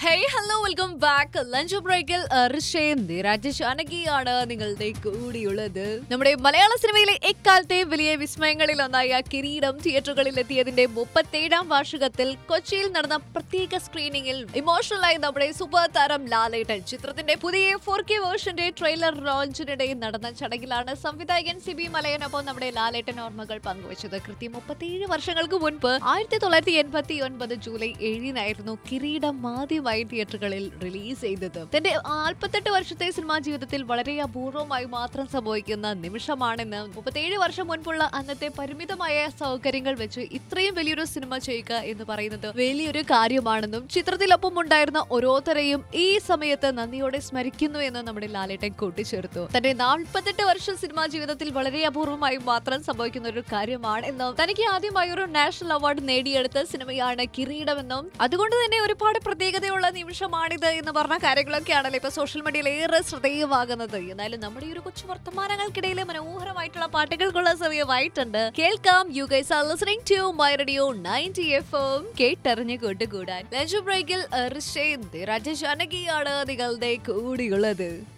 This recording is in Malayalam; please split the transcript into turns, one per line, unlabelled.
hey hello welcome back lunch ബ്രേക്കിൽ ഋഷയും നിരാജ് ജാനകിയാണ് നിങ്ങളുടെ കൂടിയുള്ളത് നമ്മുടെ മലയാള സിനിമയിലെ എക്കാലത്തെ വലിയ വിസ്മയങ്ങളിൽ ഒന്നായ കിരീടം തിയേറ്ററുകളിൽ എത്തിയതിന്റെ മുപ്പത്തേഴാം വാർഷികത്തിൽ കൊച്ചിയിൽ നടന്ന പ്രത്യേക സ്ക്രീനിങ്ങിൽ ഇമോഷണലായി നമ്മുടെ സൂപ്പർ താരം ലാലേട്ടൻ ചിത്രത്തിന്റെ പുതിയ ഫോർ കെ വേർഷന്റെ ട്രെയിലർ ലോഞ്ചിനിടെ നടന്ന ചടങ്ങിലാണ് സംവിധായകൻ സിബി മലയനൊപ്പം നമ്മുടെ ലാലേട്ടൻ ഓർമ്മകൾ പങ്കുവച്ചത് കൃത്യം മുപ്പത്തിയേഴ് വർഷങ്ങൾക്ക് മുൻപ് ആയിരത്തി തൊള്ളായിരത്തി എൺപത്തി ഒൻപത് ജൂലൈ ഏഴിനായിരുന്നു കിരീടം ആദ്യമായി തിയേറ്ററുകളിൽ റിലീസ് ചെയ്തത് തന്റെ നാൽപ്പത്തെട്ട് വർഷത്തെ സിനിമാ ജീവിതത്തിൽ വളരെ അപൂർവമായി മാത്രം സംഭവിക്കുന്ന നിമിഷമാണെന്ന് മുപ്പത്തിയേഴ് വർഷം മുൻപുള്ള അന്നത്തെ പരിമിതമായ സൗകര്യങ്ങൾ വെച്ച് ഇത്രയും വലിയൊരു സിനിമ ചെയ്യുക എന്ന് പറയുന്നത് വലിയൊരു കാര്യമാണെന്നും ചിത്രത്തിലൊപ്പം ഉണ്ടായിരുന്ന ഓരോരുത്തരെയും ഈ സമയത്ത് നന്ദിയോടെ സ്മരിക്കുന്നു എന്ന് നമ്മുടെ ലാലേട്ടൻ കൂട്ടിച്ചേർത്തു തന്റെ നാൽപ്പത്തെട്ട് വർഷം സിനിമാ ജീവിതത്തിൽ വളരെ അപൂർവമായി മാത്രം സംഭവിക്കുന്ന ഒരു കാര്യമാണെന്നും തനിക്ക് ആദ്യമായി ഒരു നാഷണൽ അവാർഡ് നേടിയെടുത്ത സിനിമയാണ് കിരീടമെന്നും അതുകൊണ്ട് തന്നെ ഒരുപാട് പ്രത്യേകതയുള്ള നിമിഷമാണിത് എന്ന് പറഞ്ഞ കാര്യങ്ങളൊക്കെയാണല്ലോ ഇപ്പൊ സോഷ്യൽ മീഡിയയിൽ ഏറെ ശ്രദ്ധേയമാകുന്നത് എന്നാലും നമ്മുടെ ഈ ഒരു കൊച്ചു വർത്തമാനങ്ങൾക്കിടയിലെ മനോഹരമായിട്ടുള്ള പാട്ടുകൾക്കുള്ള സമയമായിട്ടുണ്ട് കേൾക്കാം you guys are listening to my radio 90 എഫും കേട്ടറിഞ്ഞ് കൂട്ടുകൂടാൻ ലഞ്ച് ബ്രേക്കിൽ ഋഷേന്ദ് രാജ ജാനകിയാണ് നിങ്ങളുടെ കൂടിയുള്ളത്